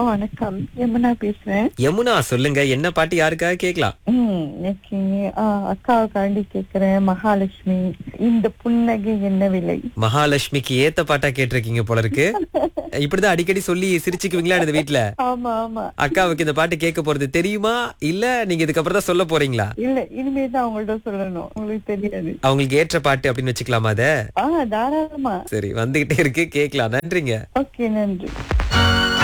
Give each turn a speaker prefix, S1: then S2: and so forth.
S1: வணக்கம் யமுனா பேசுறேன்
S2: யமுனா சொல்லுங்க என்ன பாட்டு யாருக்காக கேக்கலாம்
S1: ம், இன்னைக்கு ஆ, அக்காவுக்காண்டி கேக்குறேன் மகாலட்சுமி இந்த புன்னகை என்ன விலை
S2: மகாலட்சுமிக்கு ஏத்த பாட்டா கேட்டிருக்கீங்க போல இருக்கு இப்படிதான் அடிக்கடி சொல்லி சிரிச்சுக்குவீங்களா இந்த வீட்ல
S1: ஆமா ஆமா
S2: அக்காவுக்கு இந்த பாட்டு கேட்க போறது தெரியுமா இல்ல நீங்க இதுக்கப்புறம் தான் சொல்ல போறீங்களா
S1: இல்ல இனிமே தான் அவங்கள்ட்ட சொல்லணும் உங்களுக்கு தெரியாது
S2: அவங்களுக்கு ஏற்ற பாட்டு அப்படின்னு வச்சுக்கலாமா அத
S1: ஆ தாராளமா
S2: சரி வந்துகிட்டே இருக்கு கேக்கலாம் நன்றிங்க
S1: ஓகே நன்றி